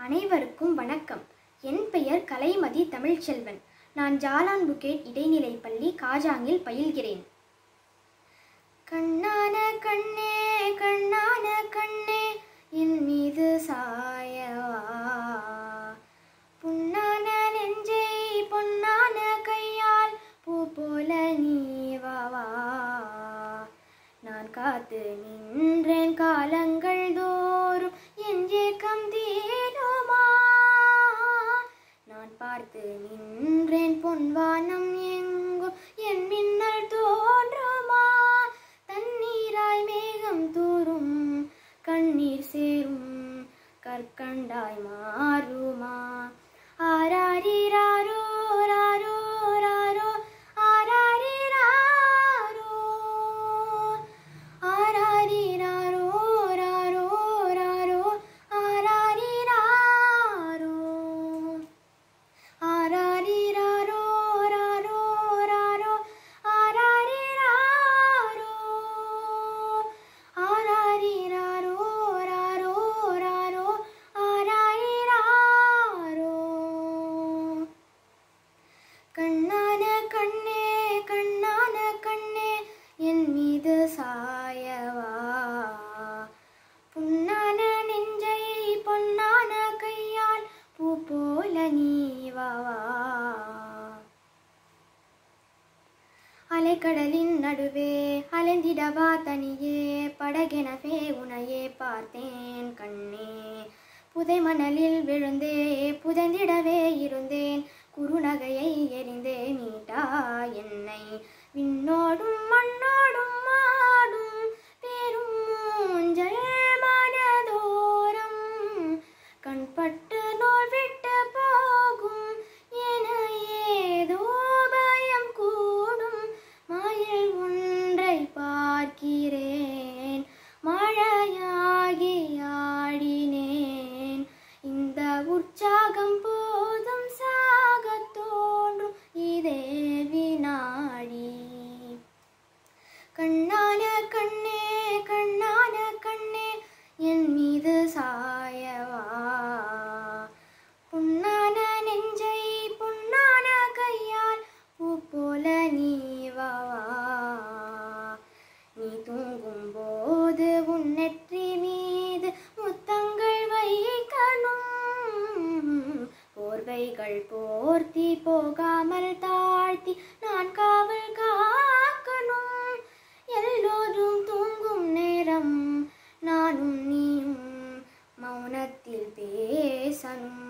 அனைவருக்கும் வணக்கம் என் பெயர் கலைமதி தமிழ்ச்செல்வன் நான் ஜாலான் புகேட் இடைநிலைப் பள்ளி காஜாங்கில் பயில்கிறேன் கண்ணான கண்ணே கண்ணான கண்ணே என் மீது சாயவா புண்ணான நெஞ்சை பொன்னான கையால் பூ போல நீவா நான் காத்து நின்றேன் காலங்கள் தோறும் என் ஏக்கம் தீருமா நான் பார்த்து நின்றேன் பொன்வானம் எங்கும் என் மின்னல் தோன்றுமா தண்ணீராய் மேகம் தூரும் கண்ணீர் சேரும் கற்கண்டாய் மாறுமா ஆராரிராரோ ராரோ ராரோ ஆராரிராரோ ஆராரிராரோ ராரோ ராரோ ஆராரிராரோ ஆராரிராரோ ராரோ ராரோ ஆராரிராரோ ஆராரிராரோ ராரோ ராரோ ஆராரிராரோ கண்ணான கண்ணே கண்ணான கண்ணே என் மீது சாயவா புண்ணான நெஞ்சை பொன்னான கையால் பூ போல நீவா அலைக்கடலின் நடுவே அலைந்திடவா தனியே படகெனவே உனையே பார்த்தேன் கண்ணே புதை மணலில் விழுந்தே புதைந்திடவே இருந்தேன் குறுநகையை எரிந்தே மீட்டா என்னை விண்ணோடும் மண்ணோடும் மாடும் பெரும் மூஞ்சல் மனதோரம் கண்பட்டு நோய் விட்டு போகும் என ஏதோ பயம் கூடும் மயில் ஒன்றை பார்க்கிறேன் மழையாகி ஆடினேன் இந்த உற்சாகம் போதும் சாகத் தோன்றும் இதே வினாடி கண்ணான கண்ணே கண்ணான கண்ணே என் மீது சாயவா புண்ணான நெஞ்சை புண்ணான கையால் பூ போல நீவா நீ தூங்கும் போது உன் நெற்றி மீது முத்தங்கள் வைக்கணும் போர்வைகள் போர்த்தி போகாமல் தாழ்த்தி நான் காவல் காக்கணும் எல்லோரும் தூங்கும் நேரம் நானும் நீயும் மௌனத்தில் பேசணும்